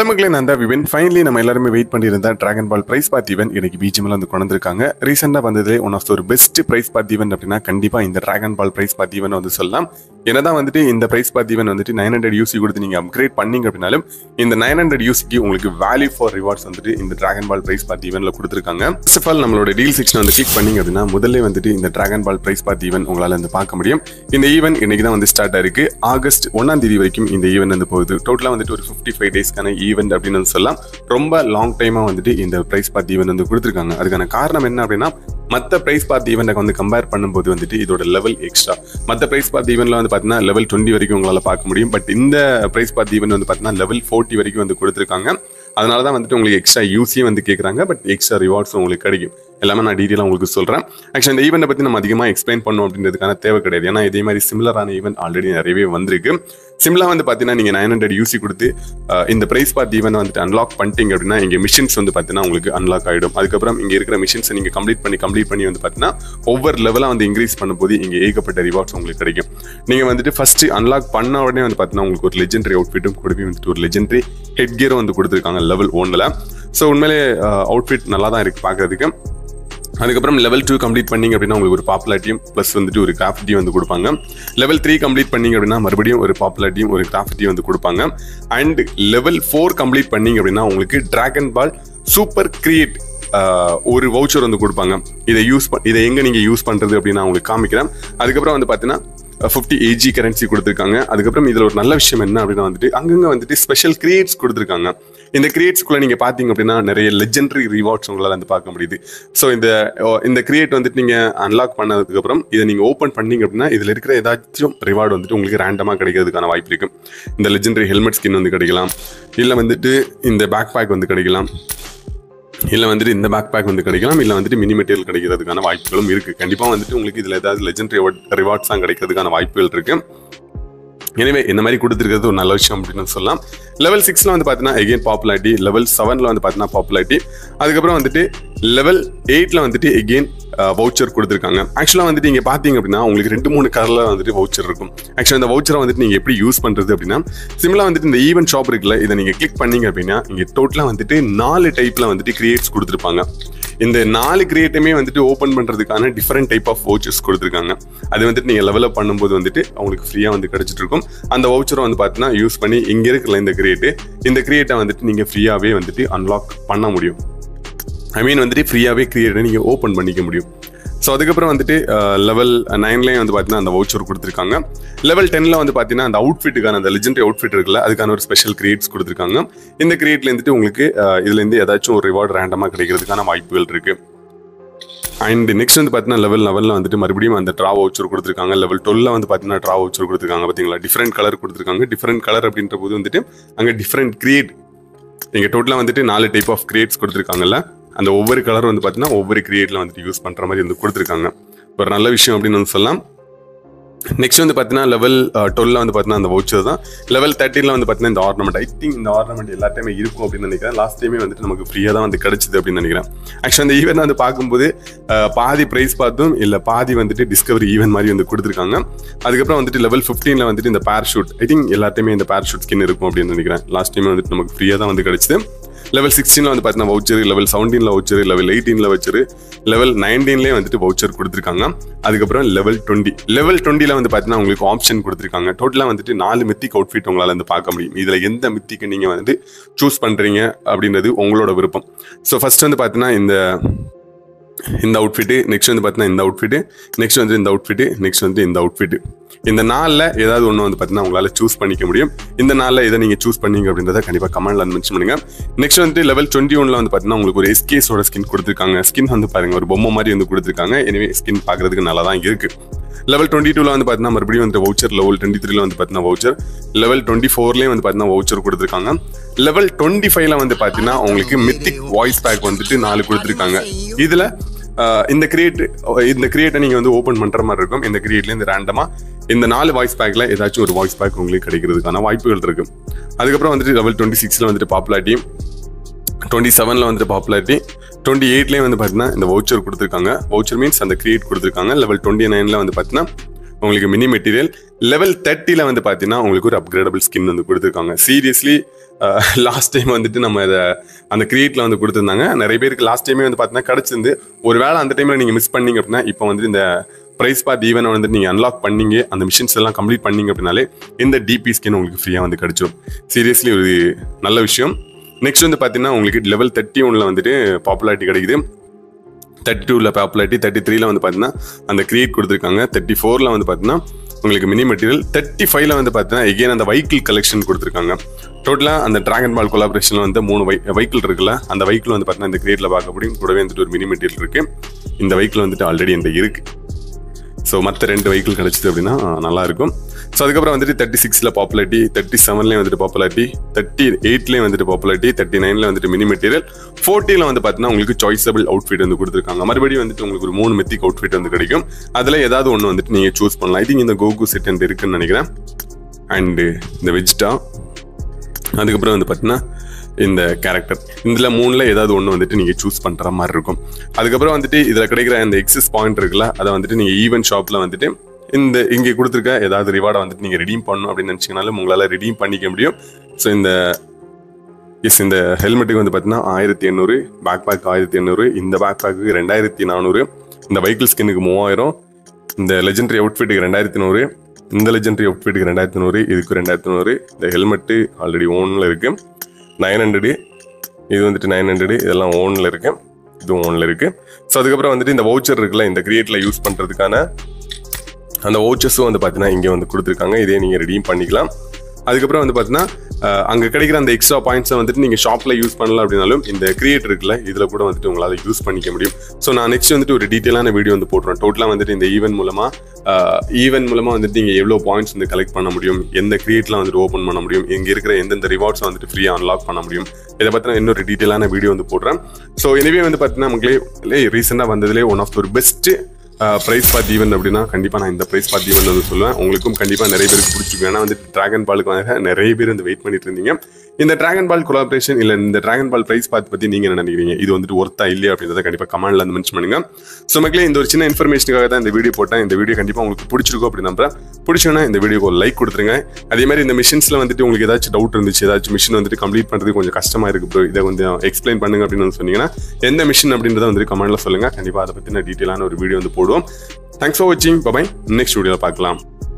hello மக்களே நான் தான் விவன் ஃபைனலி நம்ம எல்லாருமே வெயிட் பண்ணியிருந்தா dragon ball prize path event இன்னைக்கு பிஜிஎம்ல வந்து கொண்டு வந்திருக்காங்க ரீசெண்டாக வந்ததுலே ஒன் ஆஃப் ஒரு பெஸ்ட் பிரைஸ் பார்ட் ஈவென்ட் அப்படின்னா கண்டிப்பாக இந்த dragon ball prize path event வந்து சொல்லலாம் என்னதான் வந்துட்டு இந்த பிரைஸ் பார்ட் ஈவென்ட் வந்துட்டு நைன் ஹண்ட்ரட் யூசி கொடுத்து நீங்கள் அப்கிரேட் பண்ணீங்க அப்படின்னாலும் இந்த நைன் ஹண்ட்ரட் யூசிக்கு உங்களுக்கு வேல்யூ ஃபார் ரிவார்ட்ஸ் வந்துட்டு இந்த டிராகன் பால் பிரைஸ் பார்ட் ஈவெண்ட்ல கொடுத்துருக்காங்க ஃபர்ஸ்ட் ஆஃப் ஆல் நம்மளோட டீல் செக்ஷன் வந்து கிளிக் பண்ணீங்க அப்படின்னா முதல்ல வந்துட்டு இந்த dragon ball prize path event உங்களால் வந்து பார்க்க முடியும் இந்த ஈவென்ட் இன்னைக்கு தான் வந்து ஸ்டார்ட் ஆயிருக்கு ஆகஸ்ட் ஒன்னாம் தேதி வரைக்கும் இந்த ஈவென்ட் வந்து போகுது டோட்டலாக வந்துட்டு ஒரு ஃபிஃப்டி ஃபைவ் டேஸ்க்கான ஈவென்ட் அப்படின்னு வந்து சொல்லலாம் ரொம்ப லாங் டைமாக வந்துட்டு இந்த ப்ரைஸ் பார்ட் ஈவென்ட் வந்து கொடுத்துருக்காங்க அதுக்கான காரணம் என்ன அப்படின்னா மற்ற ப்ரைஸ் பார்ட் ஈவெண்ட்டை வந்து கம்பேர் பண்ணும்போது வந்துட்டு இதோட லெவல் எக்ஸ்ட்ரா மற்ற ப்ரைஸ் பார்ட் ஈவெண்ட்ல வந்து பார்த்தீங்கன்னா லெவல் டுவெண்ட்டி வரைக்கும் உங்களால் பார்க்க முடியும் பட் இந்த ப்ரைஸ் பார்ட் ஈவெண்ட் வந்து பார்த்தீங்கன்னா லெவல் ஃபோர்ட்டி வரைக்கும் வந்து கொடுத்துருக்காங்க அதனால தான் வந்துட்டு உங்களுக்கு எக்ஸ்ட்ரா யூஸியும் வந்து கேட்குறாங்க பட் எக்ஸ்ட்ரா ரிவார்ட்ஸும் உங்களுக்கு கிடைக்கும் எல்லாமே நான் டீட்டெயிலாக உங்களுக்கு சொல்கிறேன் ஆக்சுவலி இந்த ஈவெண்ட்டை பற்றி நம்ம அதிகமாக எக்ஸ்பிளைன் பண்ணணும் அப்படின்றதுக்கான தேவை கிடையாது ஏன்னா இதே மாதிரி சிமிலரான ஈவெண்ட் ஆல்ரெடி நிறையவே வந்திருக்கு சிம்லா வந்து பார்த்தீங்கன்னா நீங்கள் நைன் ஹண்ட்ரட் யூசி கொடுத்து அஹ், இந்த ப்ரைஸ் பார்ட் ஈவெண்ட் வந்துட்டு அன்லாக் பண்ணிட்டீங்க அப்படின்னா இங்கே மிஷின்ஸ் வந்து பார்த்தீங்கன்னா உங்களுக்கு அன்லாக் ஆகிடும் அதுக்கப்புறம் இங்கே இருக்கிற மிஷின்ஸை நீங்கள் கம்ப்ளீட் பண்ணி கம்ப்ளீட் பண்ணி வந்து பார்த்தீங்கன்னா ஒவ்வொரு லெவலாக வந்து இன்க்ரீஸ் பண்ணும்போது இங்கே ஏகப்பட்ட ரிவார்ட்ஸ் உங்களுக்கு கிடைக்கும் நீங்கள் வந்துட்டு ஃபர்ஸ்ட் அன்லாக் பண்ண உடனே வந்து பார்த்தீங்கன்னா உங்களுக்கு ஒரு லெஜெண்டரி அவுட்ஃபிட்டும் கூடவே வந்துட்டு ஒரு லெஜெண்டரி ஹெட் கியரும் வந்து கொடுத்துருக்காங்க லெவல் ஒன்னில் ஸோ உண்மையிலே அவுட்ஃபிட் நல்லா தான் இருக்குது பார்க்கறதுக்கு அதுக்கப்புறம் லெவல் டூ கம்ப்ளீட் பண்ணீங்க அப்படின்னா உங்களுக்கு ஒரு பாப்புலாரிட்டியும் ப்ளஸ் வந்துட்டு ஒரு கிராஃபிட்டியும் வந்து கொடுப்பாங்க லெவல் த்ரீ கம்ப்ளீட் பண்ணீங்க அப்படின்னா மறுபடியும் ஒரு பாப்புலாரிட்டியும் ஒரு கிராஃபிட்டியும் வந்து கொடுப்பாங்க அண்ட் லெவல் ஃபோர் கம்ப்ளீட் பண்ணீங்க அப்படின்னா உங்களுக்கு டிராகன் பால் சூப்பர் கிரியேட் ஒரு வவுச்சர் வந்து கொடுப்பாங்க இதை யூஸ் இதை எங்கே நீங்கள் யூஸ் பண்ணுறது அப்படின்னு நான் உங்களுக்கு காமிக்கிறேன் அதுக்கப்புறம் வந்து பார்த்தீங்கன்னா ஃபிஃப்டி ஏஜி கரன்சி கொடுத்துருக்காங்க அதுக்கப்புறம் இதில் ஒரு நல்ல விஷயம் என்ன அப்படின்னா வந்துட்டு அங்கங்கே வந்துட்டு ஸ்பெஷல் கிரியேட்ஸ் கொடுத்துருக்காங்க இந்த கிரியேட்ஸ்குள்ளே நீங்கள் பார்த்தீங்க அப்படின்னா நிறைய லெஜெண்டரி ரிவார்ட்ஸ் உங்களால் வந்து பார்க்க முடியுது ஸோ இந்த ஓ, இந்த கிரியேட் வந்துட்டு நீங்கள் அன்லாக் பண்ணதுக்கப்புறம் இதை நீங்கள் ஓப்பன் பண்ணீங்க அப்படின்னா இதில் இருக்கிற ஏதாச்சும் ரிவார்டு வந்துட்டு உங்களுக்கு ரேண்டமாக கிடைக்கிறதுக்கான வாய்ப்பு இருக்கு இந்த லெஜெண்டரி ஹெல்மெட் ஸ்கின் வந்து கிடைக்கலாம் இல்லை வந்துட்டு இந்த பேக் பேக் வந்து கிடைக்கலாம் இல்லை வந்துட்டு இந்த பேக் பேக் வந்து கிடைக்கலாம் இல்லை வந்துட்டு மினி மெட்டீரியல் கிடைக்கிறதுக்கான வாய்ப்புகளும் இருக்குது கண்டிப்பாக வந்துட்டு உங்களுக்கு இதில் ஏதாவது லெஜெண்டரி ரிவார்ட்ஸ் தான் கிடைக்கிறதுக்கான வாய்ப்புகள் இருக்குது எனவே இந்த மாதிரி கொடுத்துருக்கிறது ஒரு நல்ல விஷயம் அப்படின்னு சொல்லலாம் லெவல் சிக்ஸில் வந்து பார்த்தீங்கன்னா எகெயின் பாப்புலாரிட்டி லெவல் செவனில் வந்து பார்த்தீங்கன்னா பாப்புலாரிட்டி அதுக்கப்புறம் வந்துட்டு லெவல் எயிட்டில் வந்துட்டு எகெயின் வவுச்சர் கொடுத்துருக்காங்க ஆக்சுவலாக வந்துட்டு நீங்கள் பார்த்தீங்க அப்படின்னா உங்களுக்கு ரெண்டு மூணு கலரில் வந்துட்டு வவுச்சர் இருக்கும் ஆக்சுவலாக இந்த வவுச்சரை வந்துட்டு நீங்கள் எப்படி யூஸ் பண்ணுறது அப்படின்னா சிம்லா வந்துட்டு இந்த ஈவென்ட் ஷாப் இருக்குல்ல இதை நீங்கள் கிளிக் பண்ணீங்க அப்படின்னா இங்கே டோட்டலாக வந்துட்டு நாலு டைப்பில் வந்துட்டு கிரியேட்ஸ் கொடுத்துருப்பாங்க இந்த நாலு கிரியேட்டுமே வந்துட்டு ஓப்பன் பண்ணுறதுக்கான டிஃப்ரெண்ட் டைப் ஆஃப் வவுச்சர்ஸ் கொடுத்துருக்காங்க அது வந்துட்டு நீங்கள் லெவலப் பண்ணும்போது வந்துட்டு அவங்களுக்கு ஃப்ரீயாக வந்து கிடைச்சிட்டு இருக்கும் அந்த வவுச்சரை வந்து பார்த்தீங்கன்னா யூஸ் பண்ணி இங்கே இருக்கல இந்த கிரியேட்டு இந்த கிரியேட்டை வந்துட்டு நீங்கள் ஃப்ரீயாகவே வந்துட்டு அன்லாக் பண்ண முடியும் ஐ மீன் வந்துட்டு ஃப்ரீயாகவே கிரியேட்டை நீங்கள் ஓப்பன் பண்ணிக்க முடியும் ஸோ அதுக்கப்புறம் வந்துட்டு லெவல் நைன்லேயும் வந்து பார்த்தீங்கன்னா அந்த வவுச்சர் கொடுத்துருக்காங்க லெவல் டென்னில் வந்து பார்த்தீங்கன்னா அந்த அவுட்ஃபிட்டுக்கான அந்த லெஜெண்டரி அவுட்ஃபிட் இருக்குல்ல அதுக்கான ஒரு ஸ்பெஷல் கிரியேட்ஸ் கொடுத்துருக்காங்க இந்த கிரியேட்ல இருந்துட்டு உங்களுக்கு அஹ், இதுலேருந்து ஏதாச்சும் ஒரு ரிவார்டு ரேண்டமாக கிடைக்கிறதுக்கான வாய்ப்புகள் இருக்குது அண்ட் நெக்ஸ்ட் வந்து பார்த்தீங்கன்னா லெவல் லெவலில் வந்துட்டு மறுபடியும் அந்த ட்ரா வவுச்சர் கொடுத்துருக்காங்க லெவல் டுவெல்ல வந்து பார்த்தீங்கன்னா ட்ரா வவுச்சர் கொடுத்துருக்காங்க பார்த்தீங்களா டிஃப்ரெண்ட் கலர் கொடுத்துருக்காங்க டிஃப்ரெண்ட் கலர் அப்படின்ற போது வந்துட்டு அங்கே டிஃப்ரெண்ட் கிரியேட் இங்கே டோட்டலாக வந்துட்டு நாலு டைப் ஆஃப் கிரியேட்ஸ் கொடுத்துருக்காங்கல்ல அந்த ஒவ்வொரு கலர் வந்து பார்த்தீங்கன்னா ஒவ்வொரு கிரியேட்ல வந்துட்டு யூஸ் பண்ணுற மாதிரி வந்து கொடுத்துருக்காங்க ஒரு நல்ல விஷயம் அப்படின்னு வந்து சொல்லலாம் நெக்ஸ்ட் வந்து பார்த்தீங்கன்னா லெவல் டுவெல்ல வந்து பார்த்தீங்கன்னா அந்த வவுச்சர் தான் லெவல் தேர்ட்டினில் வந்து பார்த்தீங்கன்னா இந்த ஆர்னமெண்ட் ஐ திங்க் இந்த ஆர்னமெண்ட் எல்லா டைமே இருக்கும் அப்படின்னு நினைக்கிறேன் லாஸ்ட் டைமே வந்துட்டு நமக்கு ஃப்ரீயாக தான் வந்து கிடைச்சிது அப்படின்னு நினைக்கிறேன் ஆக்சுவலி அந்த ஈவெண்ட் வந்து பார்க்கும்போது அஹ், பாதி ப்ரைஸ் பார்த்தும் இல்லை பாதி வந்துட்டு டிஸ்கவரி ஈவெண்ட் மாதிரி வந்து கொடுத்துருக்காங்க அதுக்கப்புறம் வந்துட்டு லெவல் ஃபிஃப்டீனில் வந்துட்டு இந்த பேரஷூட் ஐ திங்க் எல்லாத்தையுமே இந்த பேரஷூட் ஸ்கின் இருக்கும் அப்படின்னு நினைக்கிறேன் லாஸ்ட் டைமே வந்துட்டு நமக்கு ஃப்ரீயாக தான் வந்து கிடைச்சிது லெவல் சிக்ஸ்டீனில் வந்து பார்த்தீங்கன்னா வவுச்சர் லெவல் செவன்டீனில் வவுச்சர் லெவல் எயிட்டீனில் வவுச்சர் லெவல் நைன்டீன்லேயே வந்துட்டு வவுச்சர் கொடுத்துருக்காங்க அதுக்கப்புறம் லெவல் டுவெண்ட்டி லெவல் டுவெண்ட்டியில் வந்து பார்த்தீங்கன்னா உங்களுக்கு ஆப்ஷன் கொடுத்துருக்காங்க டோட்டலாக வந்துட்டு நாலு மித்திக் அவுட்ஃபிட் உங்களால் வந்து பார்க்க முடியும் இதில் எந்த மித்திக்கு நீங்கள் வந்து சூஸ் பண்ணுறீங்க அப்படின்றது உங்களோட விருப்பம் ஸோ ஃபர்ஸ்ட் வந்து பார்த்தீங்கன்னா இந்த இந்த அவுட்ஃபிட்டு நெக்ஸ்ட் வந்து பார்த்தீங்கன்னா இந்த அவுட்ஃபிட்டு நெக்ஸ்ட் வந்து இந்த அவுட்ஃபிட்டு நெக்ஸ்ட் வந்து இந்த அவுட்ஃபிட்டு இந்த நாளில் ஏதாவது ஒன்று வந்து பார்த்தீங்கன்னா உங்களால் சூஸ் பண்ணிக்க முடியும் இந்த நாளில் இதை நீங்கள் சூஸ் பண்ணீங்க அப்படின்றத கண்டிப்பாக கமெண்ட்ல மென்ஷன் பண்ணுங்க நெக்ஸ்ட் வந்துட்டு லெவல் டுவெண்ட்டி ஒன்ல வந்து பார்த்தீங்கன்னா உங்களுக்கு ஒரு எஸ்கேஸோட ஸ்கின் கொடுத்துருக்காங்க ஸ்கின் வந்து பாருங்க ஒரு பொம்மை மாதிரி வந்து கொடுத்துருக்காங்க எனவே ஸ்கின் பார்க்கறதுக்கு நல்லா தான் இருக்கு லெவல் டுவெண்ட்டி டூல வந்து பார்த்தீங்கன்னா மறுபடியும் வந்து வவுச்சர் லெவல் டுவெண்ட்டி த்ரீல வந்து பார்த்தீங்கன்னா வவுச்சர் லெவல் டுவெண்ட்டி ஃபோர்லேயும் வந்து பார்த்தீங்கன்னா வவுச்சர் கொடுத்துருக்காங்க லெவல் டுவெண்ட்டி ஃபைவ்ல வந்து பார்த்தீங்கன்னா உங்களுக்கு மித்திக் வாய்ஸ் பேக் வந்துட்டு நாலு கொடுத்துருக்காங்க இதுல ஆஹ், இந்த கிரியேட் இந்த கிரியேட்டை நீங்க வந்து ஓப்பன் பண்ற மாதிரி இருக்கும் இந்த கிரியேட்ல இந்த ரேண்டமா இந்த நாலு வாய்ஸ் பேக்ல ஏதாச்சும் ஒரு வாய்ஸ் பேக் உங்களுக்கு கிடைக்கிறதுக்கான வாய்ப்புகள் இருக்கு அதுக்கப்புறம் வந்துட்டு லெவல் டுவெண்ட்டி சிக்ஸ்ல வந்துட்டு பாப்புலாரிட்டி டுவெண்ட்டி செவனில் வந்துட்டு பாப்புலாரிட்டி டுவெண்ட்டி எயிட்லேயே வந்து பார்த்தீங்கன்னா இந்த வவுச்சர் கொடுத்துருக்காங்க வவுச்சர் மீன்ஸ் அந்த கிரியேட் கொடுத்துருக்காங்க லெவல் டுவெண்ட்டி நைனில் வந்து பார்த்தீங்கன்னா உங்களுக்கு மினி மெட்டீரியல் லெவல் தேர்ட்டியில் வந்து பார்த்தீங்கன்னா உங்களுக்கு ஒரு அப்கிரேடபிள் ஸ்கின் வந்து கொடுத்துருக்காங்க சீரியஸ்லி லாஸ்ட் டைம் வந்துட்டு நம்ம இதை அந்த கிரியேட்டில் வந்து கொடுத்துருந்தாங்க நிறைய பேருக்கு லாஸ்ட் டைமே வந்து பார்த்தீங்கன்னா கிடச்சிருந்து ஒரு வேளை அந்த டைமில் நீங்கள் மிஸ் பண்ணீங்க அப்படின்னா இப்போ வந்துட்டு இந்த ப்ரைஸ் பார்த்து ஈவனை வந்துட்டு நீங்கள் அன்லாக் பண்ணீங்க அந்த மிஷின்ஸ் எல்லாம் கம்ப்ளீட் பண்ணீங்க அப்படின்னாலே இந்த டிபி ஸ்கின் உங்களுக்கு ஃப்ரீயாக வந்து கிடைச்சிடும் சீரியஸ்லி ஒரு நல்ல விஷயம் நெக்ஸ்ட் வந்து பார்த்தீங்கன்னா உங்களுக்கு லெவல் தேர்ட்டி ஒன்ல வந்துட்டு பாப்புலாரிட்டி கிடைக்குது தேர்ட்டி டூவில் பாப்புலாரிட்டி தேர்ட்டி த்ரீல வந்து பார்த்தீங்கன்னா அந்த கிரியேட் கொடுத்துருக்காங்க தேர்ட்டி ஃபோரில் வந்து பார்த்தீங்கன்னா உங்களுக்கு மினி மெட்டீரியல் தேர்ட்டி ஃபைவ்ல வந்து பார்த்தீங்கன்னா எகெயின் அந்த வெஹிக்கிள் கலெக்ஷன் கொடுத்துருக்காங்க டோட்டலாக அந்த டிராகன் பால் கொலாபரேஷனில் வந்து மூணு வை வெஹிக்கிள் இருக்குல்ல அந்த வெஹிக்கிள் வந்து பார்த்தீங்கன்னா இந்த கிரியேட்டில் பார்க்க முடியும் கூடவே வந்துட்டு ஒரு மினி மெட்டீரியல் இருக்கு இந்த வெஹிக்கிள் வந்துட்டு ஆல்ரெடி என்கிட்ட இருக்கு ஸோ மற்ற ரெண்டு வெஹிக்கிள் கிடைச்சிது அப்படின்னா நல்லா இருக்கும் ஸோ அதுக்கப்புறம் வந்துட்டு தேர்ட்டி சிக்ஸில் பாப்புலாரிட்டி தேர்ட்டி செவன்லேயும் வந்துட்டு பாப்புலாரிட்டி தேர்ட்டி எயிட்லேயும் வந்துட்டு பாப்புலாரிட்டி தேர்ட்டி நைனில் வந்துட்டு மினி மெட்டீரியல் ஃபோர்ட்டியில் வந்து பார்த்தீங்கன்னா உங்களுக்கு சாய்ஸபிள் அவுட்ஃபிட் வந்து கொடுத்துருக்காங்க மறுபடியும் வந்துட்டு உங்களுக்கு ஒரு மூணு மெத்திக் அவுட்ஃபிட் வந்து கிடைக்கும் அதில் ஏதாவது ஒன்று வந்துட்டு நீங்கள் சூஸ் பண்ணலாம் ஐ திங்க் இந்த கோகு செட் அண்ட் இருக்குன்னு நினைக்கிறேன் அண்டு இந்த வெஜ்டா அதுக்கப்புறம் வந்து பார்த்தீங்கன்னா இந்த கேரக்டர் இதில் மூணில் ஏதாவது ஒன்று வந்துட்டு நீங்கள் சூஸ் பண்ணுற மாதிரி இருக்கும் அதுக்கப்புறம் வந்துட்டு இதில் கிடைக்கிற அந்த எக்ஸஸ் பாயிண்ட் இருக்குல்ல அதை வந்துட்டு நீங்கள் ஈவென்ட் ஷாப்பில் வந்துட்டு இந்த இங்கே கொடுத்துருக்க ஏதாவது ரிவார்டை வந்துட்டு நீங்கள் ரெடீம் பண்ணணும் அப்படின்னு நினச்சிங்கனாலும் உங்களால் ரெடீம் பண்ணிக்க முடியும் ஸோ இந்த எஸ் இந்த ஹெல்மெட்டுக்கு வந்து பார்த்தீங்கன்னா ஆயிரத்தி எண்ணூறு பேக் பேக் ஆயிரத்தி எண்ணூறு இந்த பேக் பேக்கு ரெண்டாயிரத்தி நானூறு இந்த வெஹிக்கிள் ஸ்கின்னுக்கு மூவாயிரம் இந்த லெஜெண்டரி அவுட்ஃபிட்டுக்கு ரெண்டாயிரத்தி நூறு இந்த லெஜெண்டரி அவுட்ஃபிட்டுக்கு ரெண்டாயிரத்தி நூறு இதுக்கு ரெண்டாயிரத்தி நூறு இந்த ஹெல்மெட்டு ஆல்ரெடி ஓனில் இருக்கு நைன் ஹண்ட்ரடு இது வந்துட்டு நைன் ஹண்ட்ரடு இதெல்லாம் ஓனில் இருக்கு இதுவும் ஓனில் இருக்கு ஸோ அதுக்கப்புறம் வந்துட்டு இந்த வவுச்சர் இருக்குல்ல இந்த கிரியேட்ல யூஸ் பண்ணுறதுக்கான அந்த வவுச்சர்ஸும் வந்து பார்த்தீங்கன்னா இங்கே வந்து கொடுத்துருக்காங்க இதே நீங்கள் ரெடீம் பண்ணிக்கலாம் அதுக்கப்புறம் வந்து பார்த்தீங்கன்னா அஹ், அங்கே கிடைக்கிற அந்த எக்ஸ்ட்ரா பாயிண்ட்ஸை வந்துட்டு நீங்கள் ஷாப்பில் யூஸ் பண்ணலாம் அப்படின்னாலும் இந்த கிரியேட் இருக்குல்ல இதில் கூட வந்துட்டு உங்களால் யூஸ் பண்ணிக்க முடியும் ஸோ நான் நெக்ஸ்ட் வந்துட்டு ஒரு டீட்டெயிலான வீடியோ வந்து போட்டுறேன் டோட்டலாக வந்துட்டு இந்த ஈவென்ட் மூலமாக ஈவென்ட் மூலமாக வந்துட்டு நீங்கள் எவ்வளோ பாயிண்ட்ஸ் வந்து கலெக்ட் பண்ண முடியும் எந்த கிரியேட்லாம் வந்துட்டு ஓப்பன் பண்ண முடியும் இங்கே இருக்கிற எந்தெந்த ரிவார்ட்ஸ் வந்துட்டு ஃப்ரீயாக அன்லாக் பண்ண முடியும் இதை பற்றின இன்னொரு டீட்டெயிலான வீடியோ வந்து போடுறேன் ஸோ எனவே வந்து பார்த்தீங்கன்னா மக்களே ரீசெண்டாக வந்ததுலேயே ஒன் ஆஃப் ஒரு பெஸ்ட்டு ப்ரைஸ் பார்த்து ஈவெண்ட் அப்படின்னா கண்டிப்பாக நான் இந்த ப்ரைஸ் பார்த்து ஈவெண்ட் வந்து சொல்லுவேன் உங்களுக்கும் கண்டிப்பாக நிறைய பேருக்கு பிடிச்சிருக்கும் ஏன்னா வந்து டிராகன் பாலுக்கு வந்து நிறைய பேர் வந்து வெயிட் பண்ணிட்டு இருந்தீங்க இந்த டிராகன் பால் கொலாபரேஷன் இல்லை இந்த டிராகன் பால் ப்ரைஸ் பார்த்து பற்றி நீங்கள் என்ன நினைக்கிறீங்க இது வந்துட்டு ஒர்த்தா இல்லையா அப்படின்றத கண்டிப்பாக கமெண்ட்ல வந்து மென்ஷன் பண்ணுங்க ஸோ மக்களே இந்த ஒரு சின்ன இன்ஃபர்மேஷனுக்காக தான் இந்த வீடியோ போட்டேன் இந்த வீடியோ கண்டிப்பாக உங்களுக்கு பிடிச்சிருக்கும் அப்படி நம்புறேன் பிடிச்சோன்னா இந்த வீடியோக்கு ஒரு லைக் கொடுத்துருங்க அதே மாதிரி இந்த மிஷின்ஸ்ல வந்துட்டு உங்களுக்கு ஏதாச்சும் டவுட் இருந்துச்சு ஏதாச்சும் மிஷின் வந்துட்டு கம்ப்ளீட் பண்ணுறது கொஞ்சம் கஷ்டமா இருக்கு ப்ரோ இதை கொஞ்சம் எக்ஸ்பிளைன் பண்ணுங்க அப்படின்னு வந்து சொன்னீங்கன்னா எந்த மிஷின் அப்படின்றத வந்துட்டு கமெண்ட்ல சொல்லுங்க கண்டிப்பாக அதை பற்றின டீட்டெயிலான ஒரு வீடியோ வந்து போடுவோம் தேங்க்ஸ் ஃபார் வாட்சிங் பபாய் நெக்ஸ்ட் வீடியோவில் பார்க்கலாம்